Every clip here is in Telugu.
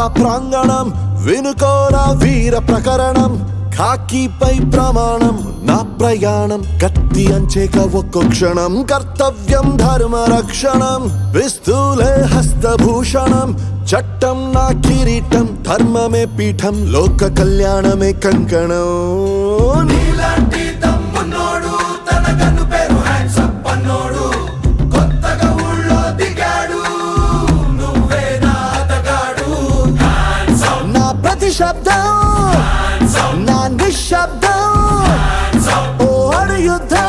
ప్రాంగణం వినుకోరా వీర ప్రకరణం ఖాకీపై ప్రమాణం నా ప్రయాణం కత్తి అంచేక ఒక్కో క్షణం కర్తవ్యం ధర్మ రక్షణం పిస్తూలే హస్తభూషణం చట్టం నా కిరీటం ధర్మమే పీఠం లోక కళ్యాణమే కంకణం నీలాంటి తమ్మున్నోడు తన కన్ను పేరు హ్యాండ్సప్ అన్నోడు కొత్తగా ఊళ్ళో దిగాడు నువ్వే నా అతగాడు హ్యాండ్సప్ నా ప్రతి శబ్దం హ్యాండ్సప్ నా నిశ్శబ్దం హ్యాండ్సప్ ఓ అడు యుద్ధం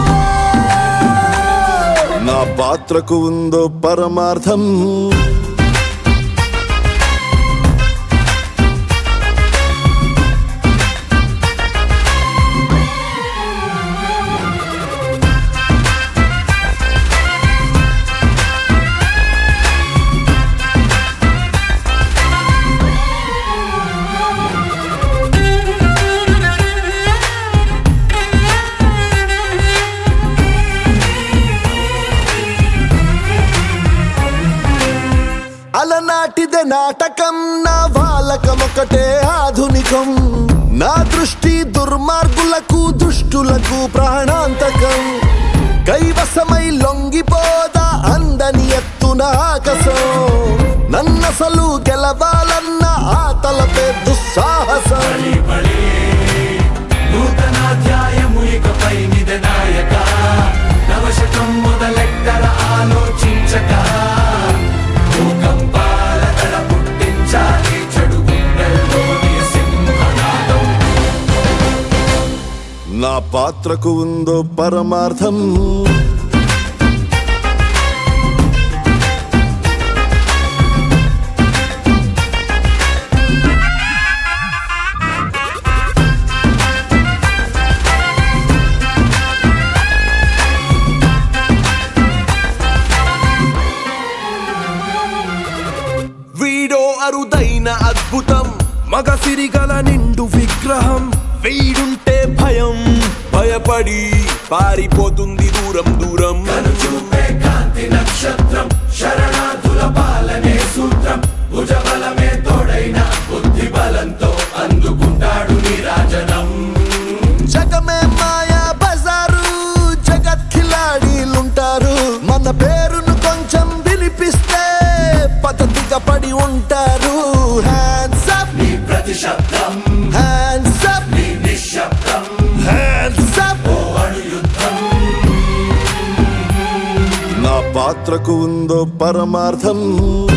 నా పాత్రకు ఉందో పరమార్థం అలనాటిదే నాటకం నా వాలకం ఒకటే ఆధునికం నా దృష్టి దుర్మార్గులకు దుష్టులకు ప్రాణాంతకం కైవసమై లొంగిపోదా అందని ఎత్తున ఆకసం నన్నసలు గెలవాలన్న ఆ తలపే దుస్సాహసం బలి బలి నూతనాధ్యాయము ఇకపై నిద నాయక నవశకం మొదలెట్టర ఆలోచించక భూకంపాల దడ పుట్టించాలి చెడు గుండెల్లోని సింహనాదం నా పాత్రకు ఉందో పరమార్థం వీడో అరుదైన అద్భుతం మగ సిరిగల నిండు విగ్రహం వీడుంటే భయం భయపడి పారిపోతుంది దూరం దూరం చూపే కాంతి నక్షత్రం శరణార్థుల పాలనే సూత్రం భుజబలమే తోడైన బుద్ధి బలంతో అందుకుంటాడు నీరాజనం జగమే మాయా బజారు జగత్ ఖిలాడీలుంటారు మన పేరును కొంచెం వినిపిస్తే పద్ధతిగా పడి ఉంటారు హ్యాండ్స్ అప్ నీ ప్రతి శబ్దం హ్యాండ్స్ అప్ నీ నిశ్శబ్దం హ్యాండ్స్ అప్ ఓ అణు యుద్ధం నా పాత్రకు ఉందో పరమార్థం